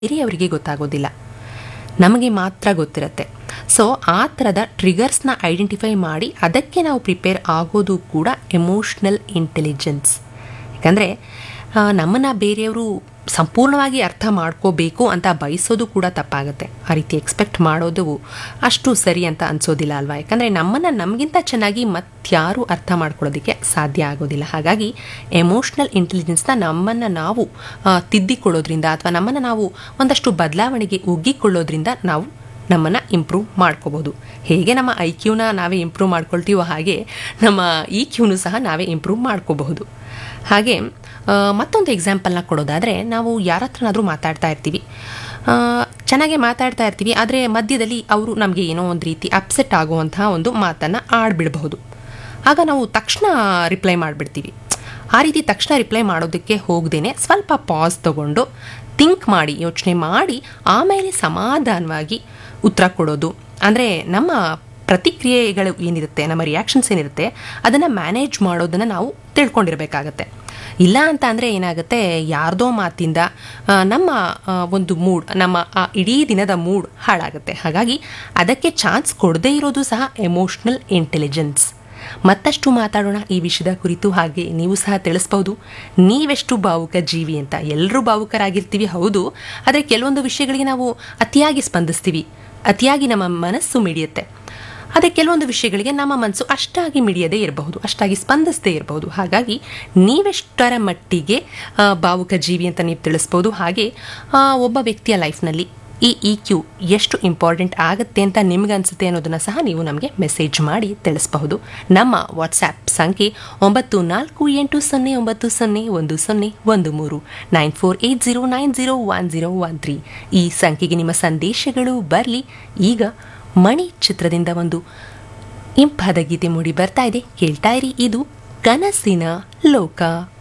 ಹಿರಿಯವರಿಗೆ ಗೊತ್ತಾಗೋದಿಲ್ಲ ನಮಗೆ ಮಾತ್ರ ಗೊತ್ತಿರುತ್ತೆ ಸೊ ಆ ಥರದ ಟ್ರಿಗರ್ಸ್ನ ಐಡೆಂಟಿಫೈ ಮಾಡಿ ಅದಕ್ಕೆ ನಾವು ಪ್ರಿಪೇರ್ ಆಗೋದು ಕೂಡ ಎಮೋಷ್ನಲ್ ಇಂಟೆಲಿಜೆನ್ಸ್ ಯಾಕಂದರೆ ನಮ್ಮನ್ನು ಬೇರೆಯವರು ಸಂಪೂರ್ಣವಾಗಿ ಅರ್ಥ ಮಾಡ್ಕೋಬೇಕು ಅಂತ ಬಯಸೋದು ಕೂಡ ತಪ್ಪಾಗುತ್ತೆ ಆ ರೀತಿ ಎಕ್ಸ್ಪೆಕ್ಟ್ ಮಾಡೋದು ಅಷ್ಟು ಸರಿ ಅಂತ ಅನಿಸೋದಿಲ್ಲ ಅಲ್ವಾ ಯಾಕಂದರೆ ನಮ್ಮನ್ನು ನಮಗಿಂತ ಚೆನ್ನಾಗಿ ಮತ್ತಾರೂ ಅರ್ಥ ಮಾಡ್ಕೊಳ್ಳೋದಕ್ಕೆ ಸಾಧ್ಯ ಆಗೋದಿಲ್ಲ ಹಾಗಾಗಿ ಎಮೋಷ್ನಲ್ ಇಂಟೆಲಿಜೆನ್ಸ್ನ ನಮ್ಮನ್ನು ನಾವು ಆ, ತಿದ್ದಿಕೊಳ್ಳೋದ್ರಿಂದ ಅಥವಾ ನಮ್ಮನ್ನು ನಾವು ಒಂದಷ್ಟು ಬದಲಾವಣೆಗೆ ಒಗ್ಗಿಕೊಳ್ಳೋದ್ರಿಂದ ನಾವು ನಮ್ಮನ್ನು ಇಂಪ್ರೂವ್ ಮಾಡ್ಕೋಬೋದು ಹೇಗೆ ನಮ್ಮ ಐ ಕ್ಯೂನ ನಾವೇ ಇಂಪ್ರೂವ್ ಮಾಡ್ಕೊಳ್ತೀವೋ ಹಾಗೆ ನಮ್ಮ ಇ ಕ್ಯೂನು ಸಹ ನಾವೇ ಇಂಪ್ರೂವ್ ಮಾಡ್ಕೋಬಹುದು ಹಾಗೆ ಆ, ಮತ್ತೊಂದು ಎಕ್ಸಾಂಪಲ್ನ ಕೊಡೋದಾದರೆ ನಾವು ಯಾರ ಹತ್ರನಾದರೂ ಮಾತಾಡ್ತಾ ಇರ್ತೀವಿ ಆ, ಚೆನ್ನಾಗೇ ಮಾತಾಡ್ತಾ ಇರ್ತೀವಿ ಆದರೆ ಮಧ್ಯದಲ್ಲಿ ಅವರು ನಮಗೆ ಏನೋ ಒಂದು ರೀತಿ ಅಪ್ಸೆಟ್ ಆಗುವಂತಹ ಒಂದು ಮಾತನ್ನು ಆಡ್ಬಿಡಬಹುದು ಆಗ ನಾವು ತಕ್ಷಣ ರಿಪ್ಲೈ ಮಾಡಿಬಿಡ್ತೀವಿ ಆ ರೀತಿ ತಕ್ಷಣ ರಿಪ್ಲೈ ಮಾಡೋದಕ್ಕೆ ಹೋಗ್ದೇನೆ ಸ್ವಲ್ಪ ಪಾಸ್ ತಗೊಂಡು ಥಿಂಕ್ ಮಾಡಿ ಯೋಚನೆ ಮಾಡಿ ಆಮೇಲೆ ಸಮಾಧಾನವಾಗಿ ಉತ್ತರ ಕೊಡೋದು ಅಂದರೆ ನಮ್ಮ ಪ್ರತಿಕ್ರಿಯೆಗಳು ಏನಿರುತ್ತೆ ನಮ್ಮ ರಿಯಾಕ್ಷನ್ಸ್ ಏನಿರುತ್ತೆ ಅದನ್ನು ಮ್ಯಾನೇಜ್ ಮಾಡೋದನ್ನು ನಾವು ತಿಳ್ಕೊಂಡಿರಬೇಕಾಗತ್ತೆ ಇಲ್ಲ ಅಂತ ಅಂದರೆ ಏನಾಗುತ್ತೆ ಯಾರ್ದೋ ಮಾತಿಂದ ಆ, ನಮ್ಮ ಆ, ಒಂದು ಮೂಡ್ ನಮ್ಮ ಆ ಇಡೀ ದಿನದ ಮೂಡ್ ಹಾಳಾಗುತ್ತೆ ಹಾಗಾಗಿ ಅದಕ್ಕೆ ಚಾನ್ಸ್ ಕೊಡದೇ ಇರೋದು ಸಹ ಎಮೋಷ್ನಲ್ ಇಂಟೆಲಿಜೆನ್ಸ್ ಮತ್ತಷ್ಟು ಮಾತಾಡೋಣ ಈ ವಿಷಯದ ಕುರಿತು ಹಾಗೆ ನೀವು ಸಹ ತಿಳಿಸ್ಬೋದು ನೀವೆಷ್ಟು ಭಾವುಕ ಜೀವಿ ಅಂತ ಎಲ್ಲರೂ ಭಾವುಕರಾಗಿರ್ತೀವಿ ಹೌದು ಆದರೆ ಕೆಲವೊಂದು ವಿಷಯಗಳಿಗೆ ನಾವು ಅತಿಯಾಗಿ ಸ್ಪಂದಿಸ್ತೀವಿ ಅತಿಯಾಗಿ ನಮ್ಮ ಮನಸ್ಸು ಮಿಡಿಯುತ್ತೆ ಆದರೆ ಕೆಲವೊಂದು ವಿಷಯಗಳಿಗೆ ನಮ್ಮ ಮನಸ್ಸು ಅಷ್ಟಾಗಿ ಮಿಡಿಯದೇ ಇರಬಹುದು ಅಷ್ಟಾಗಿ ಸ್ಪಂದಿಸದೇ ಇರಬಹುದು ಹಾಗಾಗಿ ನೀವೆಷ್ಟರ ಮಟ್ಟಿಗೆ ಆ, ಭಾವುಕ ಜೀವಿ ಅಂತ ನೀವು ತಿಳಿಸ್ಬೋದು ಹಾಗೆ ಆ, ಒಬ್ಬ ವ್ಯಕ್ತಿಯ ಲೈಫ್ನಲ್ಲಿ ಈ ಇ ಕ್ಯೂ ಎಷ್ಟು ಇಂಪಾರ್ಟೆಂಟ್ ಆಗುತ್ತೆ ಅಂತ ನಿಮ್ಗೆ ಅನಿಸುತ್ತೆ ಅನ್ನೋದನ್ನು ಸಹ ನೀವು ನಮಗೆ ಮೆಸೇಜ್ ಮಾಡಿ ತಿಳಿಸಬಹುದು ನಮ್ಮ ವಾಟ್ಸ್ಆ್ಯಪ್ ಸಂಖ್ಯೆ ಒಂಬತ್ತು ನಾಲ್ಕು ಎಂಟು ಸೊನ್ನೆ ಒಂಬತ್ತು ಸೊನ್ನೆ ಒಂದು ಸೊನ್ನೆ ಒಂದು ಮೂರು nine four eight zero nine zero one zero one three ಈ ಸಂಖ್ಯೆಗೆ ನಿಮ್ಮ ಸಂದೇಶಗಳು ಬರಲಿ ಈಗ ಮಣಿ ಚಿತ್ರದಿಂದ ಒಂದು ಇಂಪಾದ ಗೀತೆ ಮೂಡಿ ಬರ್ತಾ ಇದೆ ಕೇಳ್ತಾ ಇರಿ ಇದು ಕನಸಿನ ಲೋಕ